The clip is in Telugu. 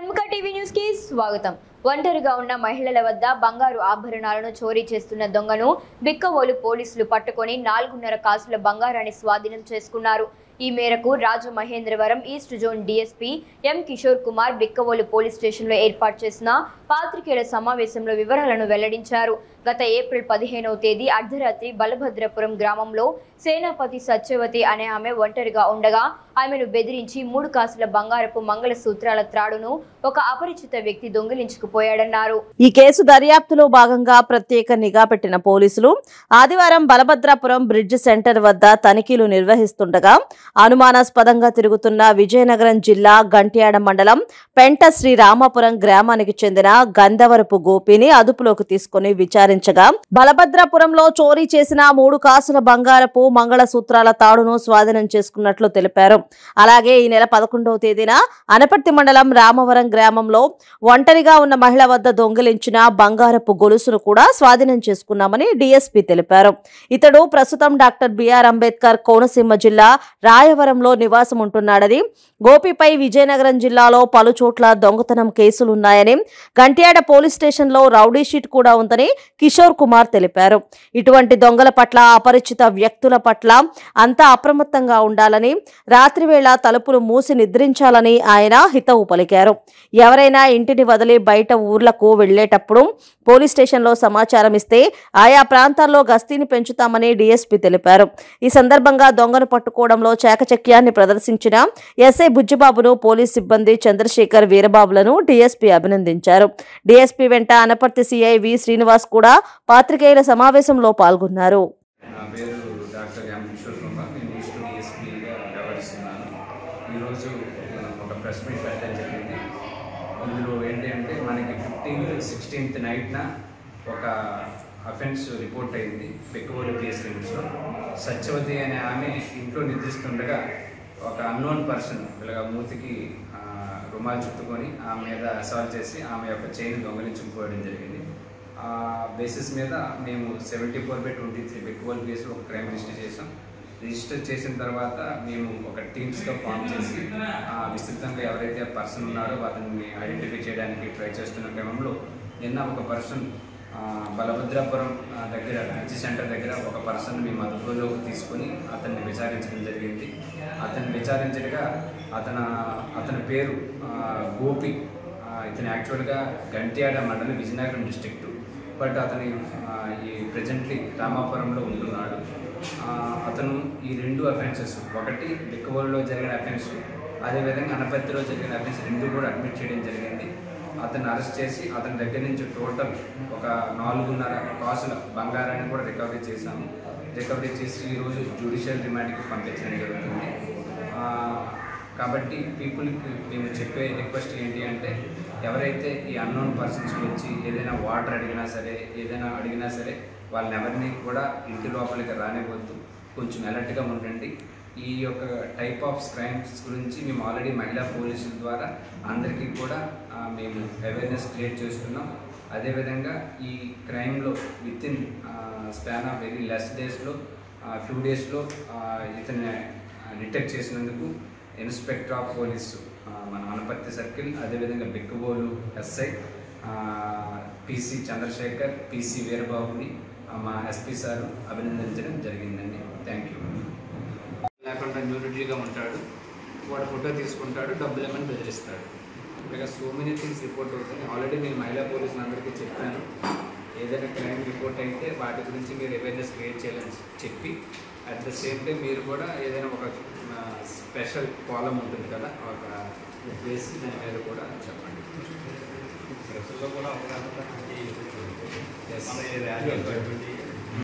షణ్ముఖ టీవీ న్యూస్ కి స్వాగతం ఒంటరిగా ఉన్న మహిళల వద్ద బంగారు ఆభరణాలను చోరీ చేస్తున్న దొంగను బిక్కవోలు పోలీసులు పట్టుకొని నాలుగున్నర కాసుల బంగారాన్ని స్వాధీనం చేసుకున్నారు ఈ మేరకు Rajamahendravaram east zone DSP M Kishore Kumar Bikkavolu police స్టేషన్లో ఏర్పాటు చేసిన పాత్రికేయుల సమావేశంలో వివరాలను వెల్లడించారు గత ఏప్రిల్ పదిహేనవ తేదీ అర్ధరాత్రి బలభద్రపురం గ్రామంలో సేనాపతి సత్యవతి అనే ఆమె ఒంటరిగా ఉండగా ఆమెను బెదిరించి మూడు కాసుల బంగారపు మంగళసూత్రాల త్రాడును ఒక అపరిచిత వ్యక్తి దొంగిలించుకుపోయాడన్నారు ఈ కేసు దర్యాప్తులో భాగంగా ప్రత్యేక నిఘా పెట్టిన పోలీసులు ఆదివారం బలభద్రాపురం బ్రిడ్జ్ సెంటర్ వద్ద తనిఖీలు నిర్వహిస్తుండగా అనుమానాస్పదంగా తిరుగుతున్న విజయనగరం జిల్లా గంట్యాడ మండలం పెంట శ్రీ రామాపురం గ్రామానికి చెందిన గంధవరపు గోపిని అదుపులోకి తీసుకుని విచారించగా బలభద్రాపురంలో చోరీ చేసిన మూడు కాసుల బంగారపు మంగళసూత్రాల తాడును స్వాధీనం చేసుకున్నట్లు తెలిపారు అలాగే ఈ నెల పదకొండవ తేదీన అనపర్తి మండలం రామవరం గ్రామంలో ఒంటరిగా ఉన్న మహిళ వద్ద దొంగిలించిన బంగారపు గొలుసును కూడా స్వాధీనం చేసుకున్నామని డీఎస్పీ తెలిపారు ఇతడు ప్రస్తుతం డాక్టర్ బిఆర్ అంబేద్కర్ కోనసీమ జిల్లా రాయవరంలో నివాసం ఉంటున్నాడని గోపిపై విజయనగరం జిల్లాలో పలు చోట్ల దొంగతనం కేసులున్నాయని గంట్యాడ పోలీస్ స్టేషన్లో రౌడీ షీట్ కూడా ఉందని కిషోర్ కుమార్ తెలిపారు ఇటువంటి దొంగల పట్ల అపరిచిత వ్యక్తుల పట్ల అంతా అప్రమత్తంగా ఉండాలని రాత్రివేళ తలుపులు మూసి నిద్రించాలని ఆయన హితవు పలికారు ఎవరైనా ఇంటిని వదిలి బయట ఊర్లకు వెళ్లేటప్పుడు పోలీస్ స్టేషన్లో సమాచారం ఇస్తే ఆయా ప్రాంతాల్లో గస్తీని పెంచుతామని డీఎస్పీ తెలిపారు ఈ సందర్భంగా దొంగను పట్టుకోవడంలో చాకచక్యాన్ని ప్రదర్శించిన ఎస్ఐ బుజ్జిబాబును పోలీస్ సిబ్బంది చంద్రశేఖర్ వీరబాబులను డీఎస్పీ అభినందించారు డీఎస్పీ వెంట అనపర్తి సిఐ వి శ్రీనివాస్ కూడా పాత్రికేయుల సమావేశంలో పాల్గొన్నారు నా పేరు డాక్టర్ ఎం కిషోర్ కుమార్ నేను ఈస్ట్ డిఎస్పీగా వ్యవహరిస్తున్నాను ఈరోజు మనం ఒక ప్రెస్ మీట్ పెట్టడం జరిగింది ఇందులో ఏంటి అంటే మనకి ఫిఫ్టీన్త్ సిక్స్టీన్త్ నైట్న ఒక అఫెన్స్ రిపోర్ట్ అయింది పెక్కువోలు పిఎస్ లిమిట్స్లో సత్యవతి అనే ఆమె ఇంట్లో నిద్రిస్తుండగా ఒక అన్నోన్ పర్సన్ ఇలాగ మూతికి ఆ, రుమాలు చుట్టుకొని ఆమె మీద అసాల్ట్ చేసి ఆమె యొక్క చైన్ దొంగలించుకుపోవడం జరిగింది ఆ బేసిస్ మీద మేము seventy four by twenty three బెక్కువల్ కేసు ఒక క్రైమ్ రిజిస్టర్ చేసాం రిజిస్టర్ చేసిన తర్వాత మేము ఒక టీమ్స్గా ఫామ్ చేసి ఆ విస్తృతంగా ఎవరైతే పర్సన్ ఉన్నారో అతన్ని ఐడెంటిఫై చేయడానికి ట్రై చేస్తున్న క్రమంలో నిన్న ఒక పర్సన్ బలభద్రాపురం ఆ, దగ్గర హెచ్ సెంటర్ దగ్గర ఒక పర్సన్ మేము అదుపులోకి తీసుకొని అతన్ని విచారించడం జరిగింది అతన్ని విచారించగా అతను అతని పేరు ఆ, గోపి ఆ, ఇతను యాక్చువల్గా గంట్యాడ మండలం విజయనగరం డిస్ట్రిక్ట్ బట్ అతని ఆ, ఈ ప్రజెంట్లీ రామాపురంలో ఉంటున్నాడు ఆ, అతను ఈ రెండు అఫెన్సెస్ ఒకటి బిక్కవోలులో జరిగిన అఫెన్స్ అదేవిధంగా అనపర్తిలో జరిగిన అఫెన్స్ రెండు కూడా అడ్మిట్ చేయడం జరిగింది అతన్ని అరెస్ట్ చేసి అతని దగ్గర నుంచి టోటల్ ఒక నాలుగున్నర కాసుల బంగారాన్ని కూడా రికవరీ చేశాము రికవరీ చేసి ఈరోజు జ్యుడిషియల్ రిమాండ్కి పంపించడం జరుగుతుంది ఆ, కాబట్టి పీపుల్కి మేము చెప్పే రిక్వెస్ట్ ఏంటి అంటే ఎవరైతే ఈ అన్నోన్ పర్సన్స్ వచ్చి ఏదైనా వాటర్ అడిగినా సరే ఏదైనా అడిగినా సరే వాళ్ళని ఎవరిని కూడా ఇంటి లోపలికి రానివ్వద్దు కొంచెం అలర్ట్గా ఉండండి ఈ యొక్క టైప్ ఆఫ్ క్రైమ్స్ గురించి మేము ఆల్రెడీ మహిళా పోలీసుల ద్వారా అందరికీ కూడా ఆ, మేము అవేర్నెస్ క్రియేట్ చేస్తున్నాం అదేవిధంగా ఈ క్రైమ్లో with in span of very less డేస్లో ఫ్యూ డేస్లో ఇతన్ని డిటెక్ట్ చేసినందుకు ఇన్స్పెక్టర్ ఆఫ్ పోలీసు ఆ, మన అనపర్తి సర్కిల్ అదేవిధంగా Bikkavolu SI PC Chandrasekhar PC వీరబాబుని ఆ, మా ఎస్పీ సారు అభినందించడం జరిగిందండి థ్యాంక్ యూ లేకుండా న్యూనిటీగా ఉంటాడు వాడు ఫోటో తీసుకుంటాడు డబ్బులు ఏమని బెదిరిస్తాడు ఇలాగ సో మెనీ థింగ్స్ రిపోర్ట్ అవుతాయి ఆల్రెడీ నేను మహిళా పోలీసులు అందరికీ చెప్పాను ఏదైనా క్రైమ్ రిపోర్ట్ అయితే వాటి గురించి మీరు అవేర్నెస్ క్రియేట్ చేయాలని చెప్పి అట్ ద సేమ్ టైం మీరు కూడా ఏదైనా ఒక స్పెషల్ కాలం ఉంటుంది కదా ఒక వేసి దాని మీద కూడా చెప్పండి ప్రజల్లో కూడా అవగాహన Yes. మన ఈ ర్యాలీ ట్వంటీ